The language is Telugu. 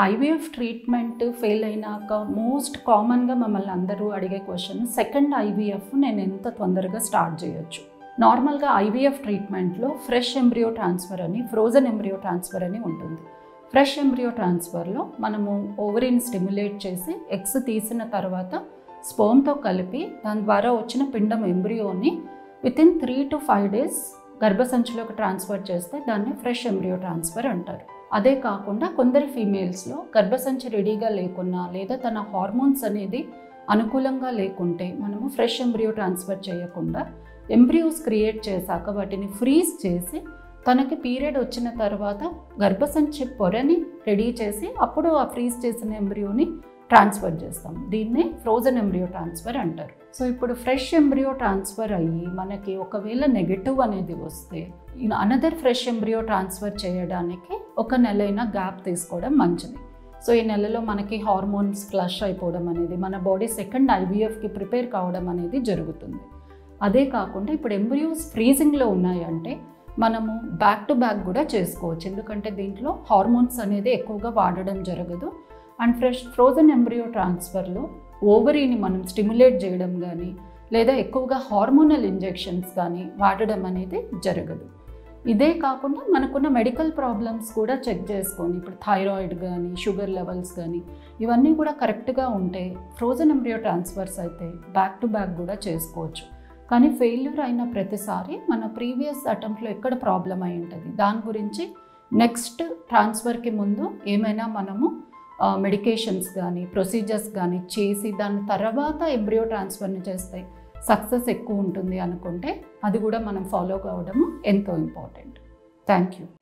ఐవీఎఫ్ ట్రీట్మెంట్ ఫెయిల్ అయినాక మోస్ట్ కామన్గా మమ్మల్ని అందరూ అడిగే క్వశ్చన్ సెకండ్ ఐవీఎఫ్ నేను ఎంత తొందరగా స్టార్ట్ చేయొచ్చు నార్మల్గా ఐవీఎఫ్ ట్రీట్మెంట్లో ఫ్రెష్ ఎంబ్రియో ట్రాన్స్ఫర్ అని ఫ్రోజన్ ఎంబ్రియో ట్రాన్స్ఫర్ అని ఉంటుంది ఫ్రెష్ ఎంబ్రియో ట్రాన్స్ఫర్లో మనము ఓవరీని స్టిమ్యులేట్ చేసి ఎగ్స్ తీసిన తర్వాత స్పోమ్తో కలిపి దాని ద్వారా వచ్చిన పిండం ఎంబ్రియోని within three to five days గర్భసంచిలోకి ట్రాన్స్ఫర్ చేస్తే దాన్ని ఫ్రెష్ ఎంబ్రియో ట్రాన్స్ఫర్ అంటారు అదే కాకుండా కొందరి ఫీమేల్స్లో గర్భసంచి రెడీగా లేకున్నా లేదా తన హార్మోన్స్ అనేది అనుకూలంగా లేకుంటే మనము ఫ్రెష్ ఎంబ్రియో ట్రాన్స్ఫర్ చేయకుండా ఎంబ్రియోస్ క్రియేట్ చేశాక వాటిని ఫ్రీజ్ చేసి తనకి పీరియడ్ వచ్చిన తర్వాత గర్భసంచి పొరని రెడీ చేసి అప్పుడు ఆ ఫ్రీజ్ చేసిన ఎంబ్రియోని ట్రాన్స్ఫర్ చేస్తాం దీన్నే ఫ్రోజన్ ఎంబ్రియో ట్రాన్స్ఫర్ అంటారు సో ఇప్పుడు ఫ్రెష్ ఎంబ్రియో ట్రాన్స్ఫర్ అయ్యి మనకి ఒకవేళ నెగటివ్ అనేది వస్తే అనదర్ ఫ్రెష్ ఎంబ్రియో ట్రాన్స్ఫర్ చేయడానికి ఒక నెలైనా గ్యాప్ తీసుకోవడం మంచిది సో ఈ నెలలో మనకి హార్మోన్స్ ఫ్లష్ అయిపోవడం అనేది మన బాడీ సెకండ్ ఐవీఎఫ్కి ప్రిపేర్ కావడం అనేది జరుగుతుంది అదే కాకుండా ఇప్పుడు ఎంబ్రియోస్ ఫ్రీజింగ్లో ఉన్నాయంటే మనము బ్యాక్ టు బ్యాక్ కూడా చేసుకోవచ్చు ఎందుకంటే దీంట్లో హార్మోన్స్ అనేది ఎక్కువగా వాడడం జరగదు అండ్ ఫ్రెష్ ఫ్రోజన్ ఎంబ్రియో ట్రాన్స్ఫర్లో ఓవరీని మనం స్టిమ్యులేట్ చేయడం కానీ లేదా ఎక్కువగా హార్మోనల్ ఇంజెక్షన్స్ కానీ వాడడం అనేది జరగదు ఇదే కాకుండా మనకున్న మెడికల్ ప్రాబ్లమ్స్ కూడా చెక్ చేసుకొని ఇప్పుడు థైరాయిడ్ కానీ షుగర్ లెవెల్స్ కానీ ఇవన్నీ కూడా కరెక్ట్గా ఉంటే ఫ్రోజన్ ఎంబ్రియో ట్రాన్స్ఫర్స్ అయితే బ్యాక్ టు బ్యాక్ కూడా చేసుకోవచ్చు కానీ ఫెయిల్యూర్ అయిన ప్రతిసారి మన ప్రీవియస్ అటెంప్ట్లో ఎక్కడ ప్రాబ్లం అయి ఉంటుంది దాని గురించి నెక్స్ట్ ట్రాన్స్ఫర్కి ముందు ఏమైనా మనము మెడికేషన్స్ కానీ ప్రొసీజర్స్ కానీ చేసి దాని తర్వాత ఎంబ్రియో ట్రాన్స్ఫర్ని చేస్తే సక్సెస్ ఎక్కువ ఉంటుంది అనుకుంటే అది కూడా మనం ఫాలో కావడము ఎంతో ఇంపార్టెంట్ థ్యాంక్ యూ